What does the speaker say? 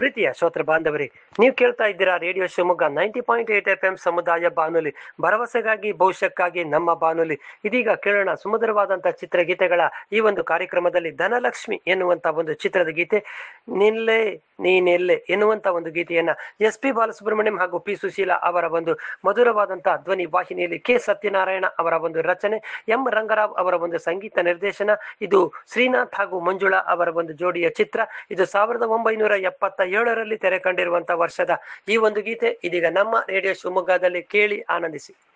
ಪ್ರೀತಿಯ ಶ್ರೋತೃ ಬಾಂಧವರೇ ನೀವು ಕೇಳ್ತಾ ಇದ್ದೀರಾ radio Shivamogga ninety point eight F M ಸಮುದಾಯ ಬಾನುಲಿ ಭರವಸೆಗಾಗಿ ಭವಿಷ್ಯಕ್ಕಾಗಿ ನಮ್ಮ ಬಾನುಲಿ ಇದೀಗ ಕೇಳೋಣ ಸುಮಧುರವಾದಂತಹ ಚಿತ್ರಗೀತೆಗಳ ಈ ಒಂದು ಕಾರ್ಯಕ್ರಮದಲ್ಲಿ ಧನಲಕ್ಷ್ಮಿ ಎನ್ನುವಂತ ಒಂದು ಚಿತ್ರದ ಗೀತೆ ನಿಲ್ಲೆ ನೀನೆಲ್ಲೆ ಎನ್ನುವಂತ ಒಂದು ಗೀತೆಯನ್ನ ಎಸ್ ಪಿ ಬಾಲಸುಬ್ರಹ್ಮಣ್ಯಂ ಹಾಗೂ ಪಿ ಸುಶೀಲಾ ಅವರ ಒಂದು ಮಧುರವಾದಂತಹ ಧ್ವನಿ ವಾಹಿನಿಯಲ್ಲಿ ಕೆ ಸತ್ಯನಾರಾಯಣ ಅವರ ಒಂದು ರಚನೆ ಎಂ ರಂಗರಾವ್ ಅವರ ಒಂದು ಸಂಗೀತ ನಿರ್ದೇಶನ ಇದು ಶ್ರೀನಾಥ್ ಹಾಗೂ ಮಂಜುಳಾ ಅವರ ಒಂದು ಜೋಡಿಯ ಚಿತ್ರ ಇದು ಸಾವಿರದ ಒಂಬೈನೂರ ಎಪ್ಪತ್ತ ಏಳರಲ್ಲಿ ತೆರೆ ಕಂಡಿರುವಂತಹ ವರ್ಷದ ಈ ಒಂದು ಗೀತೆ ಇದೀಗ ನಮ್ಮ ರೇಡಿಯೋ ಶಿವಮೊಗ್ಗದಲ್ಲಿ ಕೇಳಿ ಆನಂದಿಸಿ